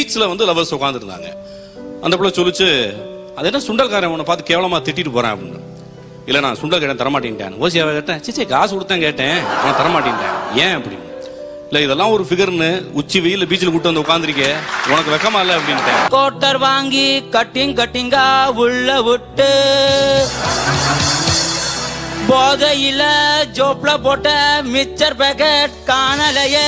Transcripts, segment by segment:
பீச்ல வந்து லவர்ஸ் உட்காந்துருந்தாங்க அந்த பிள்ளை சொல்லிச்சு அது என்ன சுண்டல்காரன் உன்னை பார்த்து கேவலமா திட்டிட்டு போறேன் அப்படின்னு இல்ல நான் சுண்டல் கேட்டேன் தரமாட்டேன்ட்டேன் ஓசியாவை கேட்டேன் சிச்சே காசு கொடுத்தேன் கேட்டேன் அவன் தரமாட்டேன்ட்டேன் ஏன் அப்படின்னு இல்ல இதெல்லாம் ஒரு ஃபிகர்னு உச்சி வெயில பீச்சில் கூட்டு வந்து உட்காந்துருக்கே உனக்கு வெக்கமா இல்ல அப்படின்ட்டேன் கோட்டர் வாங்கி கட்டிங் கட்டிங்கா உள்ள விட்டு போதையில ஜோப்ல போட்ட மிச்சர் பேக்கெட் காணலையே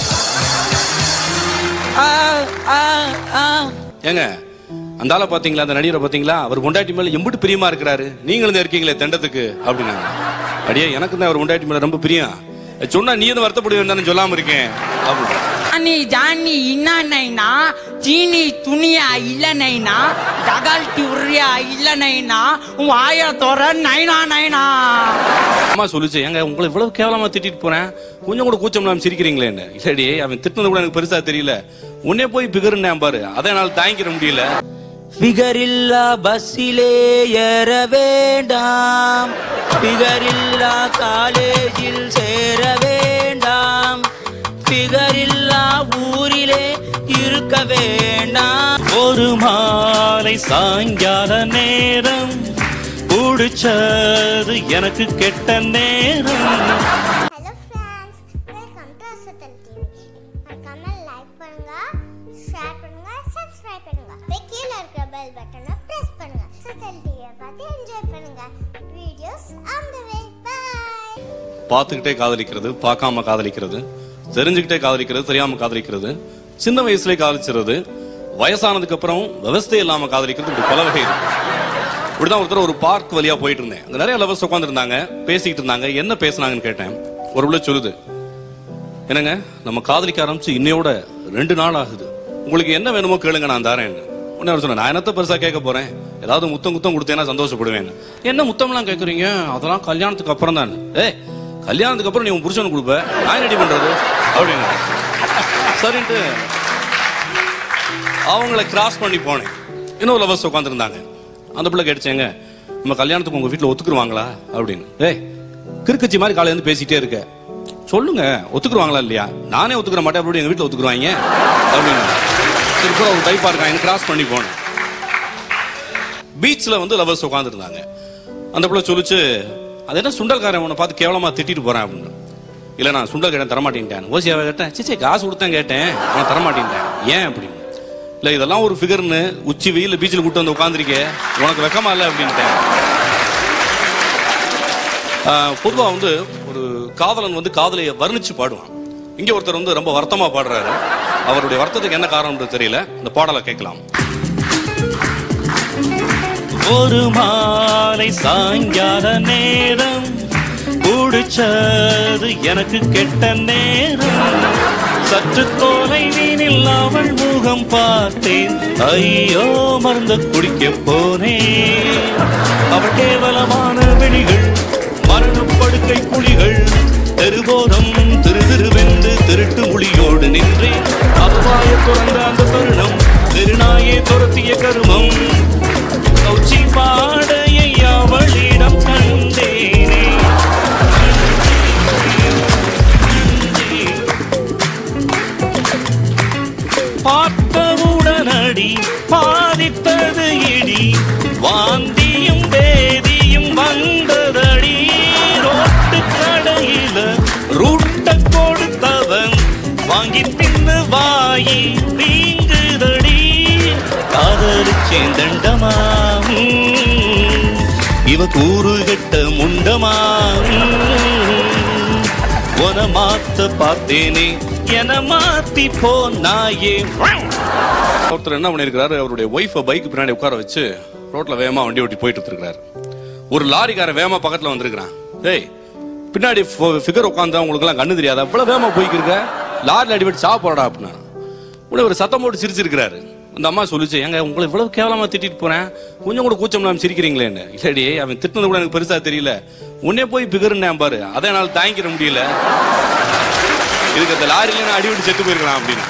ஆ, ஆ, ஆ. ஏங்க அந்த ஆளை பாத்தீங்களா அந்த நடிகரை பாத்தீங்களா அவர் கொண்டாட்டி மேல எம்பிட்டு பிரியமா இருக்கிறாரு நீங்களும் தான் இருக்கீங்களே தண்டத்துக்கு அப்படின்னாங்க அடியே எனக்கு தான் அவர் கொண்டாட்டி மேல ரொம்ப பிரியம் சொன்னா நீ எதுவும் வருத்தப்படுவேன் சொல்லாம இருக்கேன் அப்படின்னு ஜானி ஜானி இன்னானைனா சீனி துணியா இல்லனைனா டகால்ட்டி உரியா இல்லனைனா உன் வாய தோற நைனா நைனா அம்மா சொல்லுச்சு ஏங்க உங்களை இவ்வளவு கேவலமா திட்டிட்டு போறேன் கொஞ்சம் கூட கூச்சம் இல்லாம சிரிக்கிறீங்களேன்னு இல்லடி அவன் திட்டினது கூட எனக்கு பெருசா தெரியல உன்னே போய் பிகருன்னேன் பாரு அதை என்னால தாங்கிக்கிற முடியல பிகரில்லா பஸ்ஸிலே ஏற வேண்டாம் பிகரில்லா காலேஜில் சேர வேண்டாம் பிகரில்லா ஊரிலே இருக்க வேண்டாம் ஒரு மாலை சாயங்கால நேரம் பிடிச்சது எனக்கு கெட்ட நேரம் hello friends welcome to Asathal TV மறக்காம லைக் பண்ணுங்க ஷேர் பண்ணுங்க சப்ஸ்கிரைப் பண்ணுங்க அப்படியே கீழே இருக்கிற பெல் பட்டனை பிரஸ் பண்ணுங்க அசத்தல் டிவியை பார்த்து என்ஜாய் பண்ணுங்க videos on the way bye பார்த்துக்கிட்டே காதலிக்கிறது பார்க்காம காதலிக்கிறது தெரிஞ்சுக்கிட்டே காதலிக்கிறது தெரியாம காதலிக்கிறது சின்ன வயசுலயே காதலிச்சிருது வயசானதுக்கு அப்புறம் விவசாய இல்லாம காதலிக்கிறது இப்படி பல வகை இருக்கு இப்படிதான் ஒருத்தர் ஒரு பார்க் வழியா போயிட்டு இருந்தேன் அங்க நிறைய லவர்ஸ் உட்காந்துருந்தாங்க பேசிக்கிட்டு இருந்தாங்க என்ன பேசுனாங்கன்னு கேட்டேன் ஒரு உள்ள சொல்லுது என்னங்க நம்ம காதலிக்க ஆரம்பிச்சு இன்னையோட ரெண்டு நாள் ஆகுது உங்களுக்கு என்ன வேணுமோ கேளுங்க நான் தரேன் உடனே அவர் சொன்னேன் நான் என்னத்த பெருசா கேட்க போறேன் ஏதாவது முத்தம் குத்தம் கொடுத்தேன்னா சந்தோஷப்படுவேன் என்ன முத்தம்லாம் கேட்குறீங்க அதெல்லாம் கல்யாணத்துக்கு அப்புறம் தான் ஏய் கல்யாணத்துக்கு அப்புறம் நீ உன் புருஷனுக்கு கொடுப்ப நான் ரெடி பண்றது அப்படின்னு சரின்ட்டு அவங்கள கிராஸ் பண்ணி போனேன் இன்னொரு லவர்ஸ் உட்காந்துருந்தாங்க அந்த பிள்ளை கேட்டுச்சேங்க நம்ம கல்யாணத்துக்கு உங்க வீட்டுல ஒத்துக்குருவாங்களா அப்படின்னு ஏய் கிறுக்கச்சி மாதிரி காலையில இருந்து பேசிட்டே இருக்க சொல்லுங்க ஒத்துக்குருவாங்களா இல்லையா நானே ஒத்துக்கிற மாட்டேன் அப்படி எங்க வீட்டுல ஒத்துக்குருவாங்க அப்படின்னு சரி கூட ஒரு டைப்பா இருக்காங்க கிராஸ் பண்ணி போனேன் பீச்ல வந்து லவர்ஸ் உட்காந்துருந்தாங்க அந்த பிள்ளை சொல்லிச்சு அது என்ன சுண்டல்காரன் உன்னை பார்த்து கேவலமா திட்டிட்டு போறேன் அப்படின்னு இல்ல நான் சுண்டல் கேட்டேன் தரமாட்டேன்ட்டேன் ஓசியாவை கேட்டேன் சிச்சே காசு கொடுத்தேன் கேட்டேன் அவன் தரமாட்டேன்ட்டேன் ஏன் அப்படின்னு இல்ல இதெல்லாம் ஒரு ஃபிகர்னு உச்சி வெயில பீச்சில் கூட்டு வந்து உட்காந்துருக்கே உனக்கு வெக்கமா இல்ல அப்படின்ட்டேன் ஆஹ், பொதுவா வந்து ஒரு காதலன் வந்து காதலையை வர்ணிச்சு பாடுவான் இங்க ஒருத்தர் வந்து ரொம்ப வருத்தமா பாடுறாரு அவருடைய வருத்தத்துக்கு என்ன காரணம்ன்றது தெரியல இந்த பாடலை கேட்கலாம் ஒரு மாலை சாயங்கால நேரம் பிடிச்சது எனக்கு கெட்ட நேரம் சற்று தொலைவினில் அவள் முகம் பார்த்தேன் ஐயோ மருந்து குடிக்க போனேன் அவள் கேவலமான வெளிகள் மரணப்படுக்கை குழிகள் தெருவோரம் திரு திருவென்று திருட்டு மொழியோடு நின்றேன் அவ்வாய துறந்த அந்த தருணம் திருநாயே துரத்திய கருமம் கௌச்சி பாடையை அவளிடம் கண்டேனே பார்த்தவுடனடி பாதித்தது இடி வாந்தியும் வேதியும் வந்ததடி ரோட்டு கடையில ரூட்ட கொடுத்தவன் வாங்கி தின்னு வாயி வீங்குதடி காதலிச்சேன் தண்டமா ம். இவ கூறு கெட்ட முண்டமா ம். உன மாத்த பார்த்தேனே என மாத்தி போனாயே ஒருத்தர் என்ன பண்ணிருக்காரு அவருடைய ஒய்ஃபை பைக் பின்னாடி உட்கார வச்சு ரோட்ல வேகமா வண்டி ஓட்டி போயிட்டு இருக்காரு ஒரு லாரிக்காரன் வேகமா பக்கத்துல வந்திருக்கான் டேய் பின்னாடி ஃபிகர் உட்காந்தா உங்களுக்கு எல்லாம் கண்ணு தெரியாதா இவ்வளவு வேகமா போய்க்கு இருக்க லாரில அடிபட்டு சாப்பிட போறடா அப்படின்னா உடனே ஒரு சத்தம் போட்டு சிரிச்சிருக்கிறாரு அந்த அம்மா சொல்லுச்சு ஏங்க உங்களை இவ்வளவு கேவலமா திட்டிட்டு போறேன் கொஞ்சம் கூட கூச்சம் இல்லாம சிரிக்கிறீங்களேன்னு இல்லடி அவன் திட்டினது கூட எனக்கு பெருசா தெரியல உன்னே போய் பிகருன்னேன் பாரு அதை என்னால தாங்கிக்கிற முடியல இதுக்கு அந்த லாரியில நான் அடிபட்டு செத்து போயிருக்கலாம் அப்படின்னு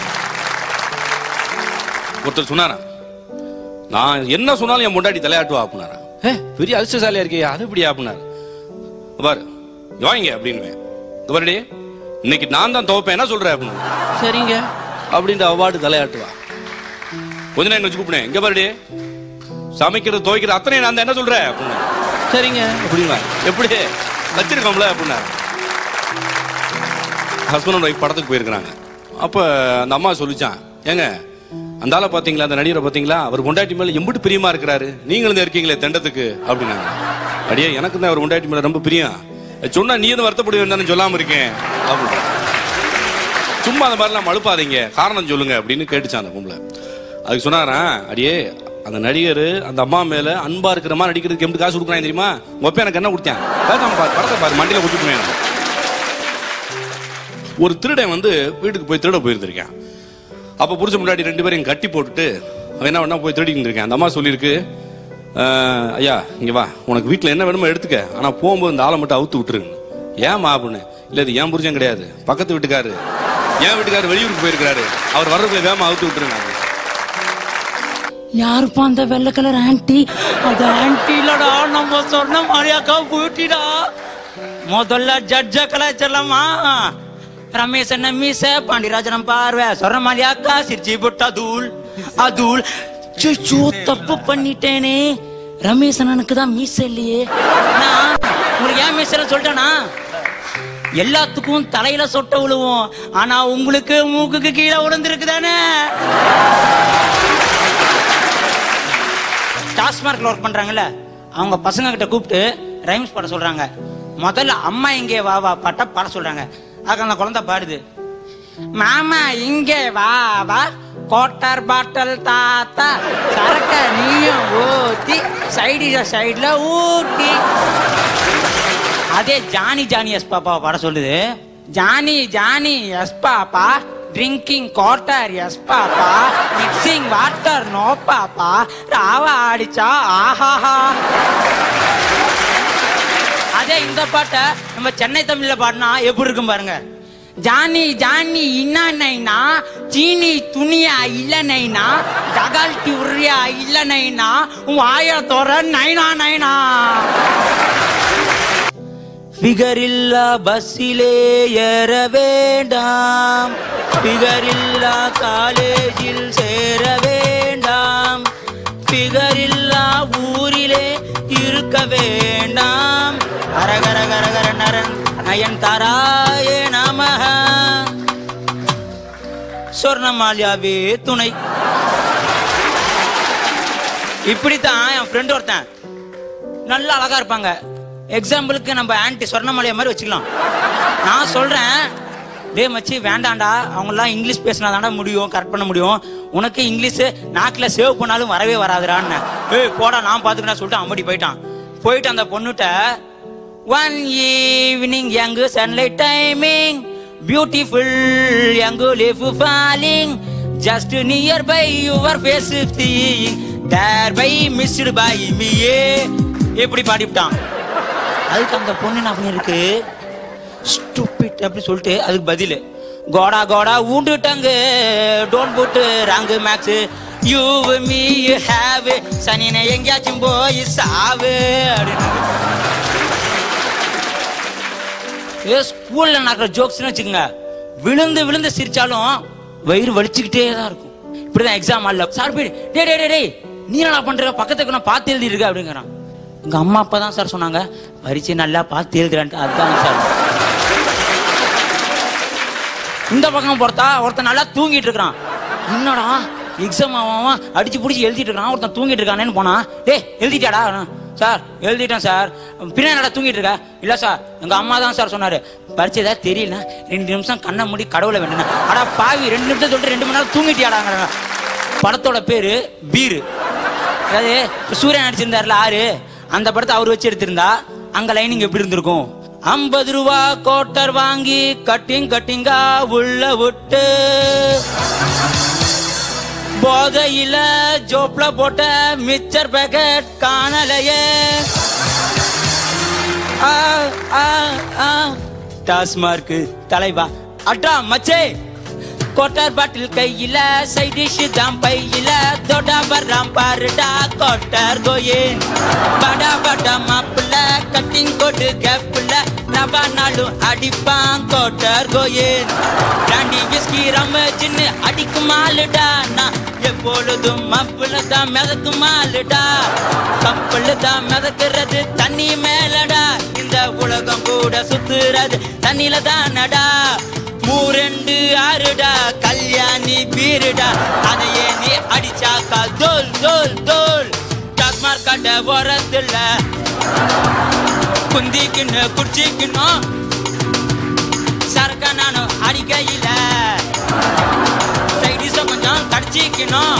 ஒருத்தர் சொன்னாராம் நான் என்ன சொன்னாலும் என் முண்டாடி தலையாட்டுவா அப்படின்னாரா ஏ பெரிய அதிர்ஷ்டசாலியா இருக்கியா அது இப்படியா அப்படின்னாரு "இங்க பாரு இங்க வாங்க அப்படின்னு பாருடி இன்னைக்கு நான் தான் துவப்பேன் என்ன சொல்ற அப்படின்னு சரிங்க அப்படின்ட்டு அவார்டு தலையாட்டுவா கொஞ்ச நேரம் கழிச்சு கூப்பிடுனேன் இங்க பாருடி சமைக்கிறது துவைக்கிறது அத்தனை நான் தான் என்ன சொல்றேன் அப்படின்னா சரிங்க அப்படிங்களா எப்படி வச்சிருக்கோம்ல அப்படின்னா ஹஸ்பண்ட் அண்ட் ஒய்ஃப் படத்துக்கு போயிருக்கிறாங்க அப்போ அந்த அம்மா சொல்லிச்சான் ஏங்க அந்த ஆளை பார்த்தீங்களா அந்த நடிகரை பார்த்தீங்களா அவர் பொண்டாட்டி மேலே எம்பிட்டு பிரியமா இருக்கிறாரு நீங்களும் தான் இருக்கீங்களே தண்டத்துக்கு அப்படின்னாங்க அடியே எனக்கு தான் அவர் பொண்டாட்டி மேலே ரொம்ப பிரியம் சொன்னா நீ எதுவும் வருத்தப்படுவேன் தானே சொல்லாம இருக்கேன் அப்படின்னு சும்மா அந்த மாதிரிலாம் மழுப்பாதீங்க காரணம் சொல்லுங்க அப்படின்னு கேட்டுச்சான் அந்த பொம்பளை அதுக்கு சொன்னாராம் அடியே அந்த நடிகர் அந்த அம்மா மேல அன்பா இருக்கிற மாதிரி நடிக்கிறதுக்கு எப்படி காசு கொடுக்குறாங்க தெரியுமா உங்க அப்பா எனக்கு என்ன கொடுத்தேன் பேசாம பாரு படத்தை பாரு மண்டியில கொடுத்துட்டு போய் ஒரு திருடன் வந்து வீட்டுக்கு போய் திருட போயிருந்திருக்கேன் அப்ப புரிச்ச முன்னாடி ரெண்டு பேரும் கட்டி போட்டுட்டு அவன் என்ன பண்ணா போய் திருடிட்டு இருக்கேன் அந்த அம்மா சொல்லியிருக்கு "அஹ், ஐயா இங்க வா உனக்கு வீட்டுல என்ன வேணுமோ எடுத்துக்க ஆனா போகும்போது இந்த ஆளை மட்டும் அவுத்து விட்டுருங்க ஏமா அப்படின்னு இல்ல இது ஏன் புரிஞ்சம் கிடையாது பக்கத்து வீட்டுக்காரு என் வீட்டுக்காரு வெளியூருக்கு போயிருக்காரு அவர் வர்றதுக்கு வேமா அவுத்து விட்டுருங்க யாருப்பா அந்த வெள்ளை கலர் ஆன்டி அது ஆன்டி இல்லடா நம்ம சொன்ன மாதிரியாக்கா போயிட்டிடா முதல்ல ஜட்ஜ கலாச்சிடலாமா ரமேஷ் அண்ணன் மீச பாண்டியராஜனம் பார்வை சொன்ன மாதிரியாக்கா சிரிச்சி புட்டா தூள் அதூள் சுச்சோ தப்பு பண்ணிட்டேனே ரமேஷ் அண்ணனுக்கு தான் மீச இல்லையே நான் உங்களுக்கு ஏன் மீசல சொல்லிட்டேனா எல்லாத்துக்கும் தலையில சொட்ட விழுவும் ஆனா உங்களுக்கு மூக்குக்கு கீழே விழுந்திருக்கு தானே டாஸ்மார்க்ல ஒர்க் பண்றாங்கல்ல அவங்க பசங்க கிட்ட கூப்பிட்டு ரைம்ஸ் பாட சொல்றாங்க முதல்ல அம்மா இங்கே வா வா பாட்ட பாட சொல்றாங்க அதுக்கு அந்த குழந்தை பாடுது மாமா இங்கே வா வா கோட்டர் பாட்டல் தாத்தா சரக்க நீயும் ஊத்தி சைடு சைடுல ஊட்டி அதே ஜானி ஜானி எஸ் பாப்பா பாட சொல்லுது Johnny Johnny yes papa drinking quarter yes papa mixing water no papa ராவா அடிச்சா ஆஹாஹா அதே இந்த பாட்டை நம்ம சென்னை தமிழ்ல பாடினா எப்படி இருக்கும் பாருங்க ஜானி ஜானி இன்னா நைனா சீனி துணியா இல்ல நைனா டகால்ட்டி உரியா இல்ல நைனா உன் ஆய தோற நைனா நைனா ஃபிகரில்லா பஸ்ஸிலே ஏற வேண்டாம் ஃபிகரில்லா காலேஜில் சேர வேண்டாம் ஃபிகரில்லா ஊரிலே இருக்க வேண்டாம் அரகர கரகர நரன் நயன் தாராய நமஹ சொர்ணமாலியாவே துணை இப்படித்தான் என் ஃப்ரெண்ட் ஒருத்தன் நல்ல அழகா இருப்பாங்க எக்ஸாம்பிளுக்கு நம்ம ஆன்டி சொர்ணமலையா மாதிரி வச்சுக்கலாம் நான் சொல்றேன் டே மச்சி வேண்டாம்டா அவங்கெல்லாம் இங்கிலீஷ் பேசினா தாண்டா முடியும் கரெக்ட் பண்ண முடியும் உனக்கு இங்கிலீஷ் நாக்கில் சேவ் பண்ணாலும் வரவே வராதுடான்னு ஏய் போடா நான் பார்த்துக்கிட்டா சொல்லிட்டு அம்படி போயிட்டான் போயிட்டு அந்த பொண்ணுட்ட one evening young sunlight timing beautiful young leaf falling just near by your face there by missed by me எப்படி பாடிவிட்டான் அதுக்கு அந்த பொண்ணு என்ன பண்ணிருக்கு ஸ்டூபிட் அப்படி சொல்லிட்டு அதுக்கு பதில் கோடா கோடா ஊண்டுட்டாங்க don't put wrong makes you me have சனினை எங்கேயாச்சும் போய் சாவு அப்படின்னு ஏ ஸ்கூல்ல நடக்கிற ஜோக்ஸ்னு வச்சுக்கோங்க விழுந்து விழுந்து சிரிச்சாலும் வயிறு வலிச்சுக்கிட்டே தான் இருக்கும் இப்படிதான் எக்ஸாம் ஆடல சார் போய் டே டே டே டேய் நீ என்ன பண்ற பக்கத்துக்கு நான் பார்த்து எழுதி இருக்க அப்படிங்கிறான் எங்க அம்மா அப்பா தான் சார் சொன்னாங்க பரீட்சை நல்லா பார்த்து எழுதுறான்ட்டு அதுதான் சார் இந்த பக்கம் பொறுத்தா ஒருத்தன் நல்லா தூங்கிட்டு இருக்கிறான் என்னடா எக்ஸாம் அவன் அடிச்சு பிடிச்சி எழுதிட்டு இருக்கான் ஒருத்தன் தூங்கிட்டு இருக்கானேன்னு போனா டேய் எழுதிட்டாடா சார் எழுதிட்டேன் சார் பின்னாடி என்னடா தூங்கிட்டு இருக்க இல்ல சார் எங்க அம்மா தான் சார் சொன்னாரு பரிச்சை ஏதாவது தெரியல ரெண்டு நிமிஷம் கண்ணை மூடி கடவுளை வேணும் அடா பாவி ரெண்டு நிமிஷம் சொல்லிட்டு ரெண்டு மணி நேரம் தூங்கிட்டியாடாங்க படத்தோட பேரு பீரு அதாவது சூரியன் நடிச்சிருந்தாருல ஆறு அந்த படத்தை அவர் வச்சு எடுத்திருந்தா அங்க லைனிங் எப்படி இருந்திருக்கும் ஐம்பது ரூபா கோட்டர் வாங்கி கட்டிங் கட்டிங்கா உள்ள விட்டு போதையில ஜோப்ல போட்ட மிச்சர் பேக்கெட் காணலையே ஆ, ஆ, ஆ. டாஸ்மார்க் தலைவா அட்டா மச்சே கோட்டார் பாட்டில் கையில சைட் டிஷ் தான் பையில தோடா வர்றாம் பாருடா கோட்டார் கோயேன் படா படா மாப்பிள்ள கட்டிங் கோட்டு கேப்புல நவா நாளும் அடிப்பான் கோட்டார் கோயேன் பிராண்டி விஸ்கி ரம் சின்ன அடிக்கும் ஆளுடா நான் எப்பொழுதும் மப்புல தான் மிதக்குமாலுடா கப்பல்ல தான் மிதக்கிறது தண்ணி மேலடா இந்த உலகம் கூட சுத்துறது தண்ணில தானடா மூரெண்டு ஆறுடா கல்யாணி பீருடா அதையே நீ அடிச்சாக்கா தோல் தோல் தோல் டாஸ்மார் கடை ஓரத்துல குந்திக்கின்னு குடிச்சிக்கணும் சரக்க நானும் அடிக்கையில சைடிஸ கொஞ்சம் கடிச்சிக்கணும்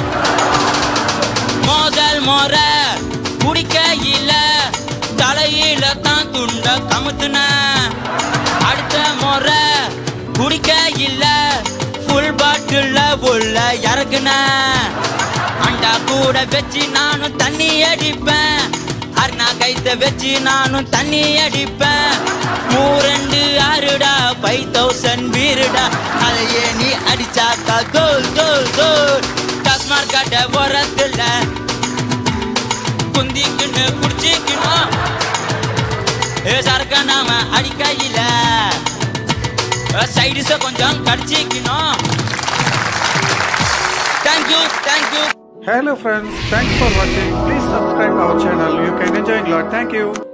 மோதல் மோர குடிக்கையில தலையில தான் துண்ட கமுத்துன அடுத்த முறை குடிக்கையில ஃபுல் பாட்டில் உள்ள இறக்குன அண்டா கூட வச்சு நானும் தண்ணி அடிப்பேன் அருணா கைத்த வச்சு நானும் தண்ணி அடிப்பேன் மூரெண்டு ஆறுடா ஃபைவ் தௌசண்ட் வீருடா அதையே நீ அடிச்சாக்கா கோல் கோல் கோல் டாஸ்மார் கடை ஓரத்துல குந்திக்கின்னு குடிச்சிக்கணும் ஏ சரக்க நாம அடிக்கையில சைடிஸ கொஞ்சம் கடிச்சிக்கணும் thank you thank you Hello friends, thanks for watching. Please subscribe our channel. You can enjoy a lot. Thank you.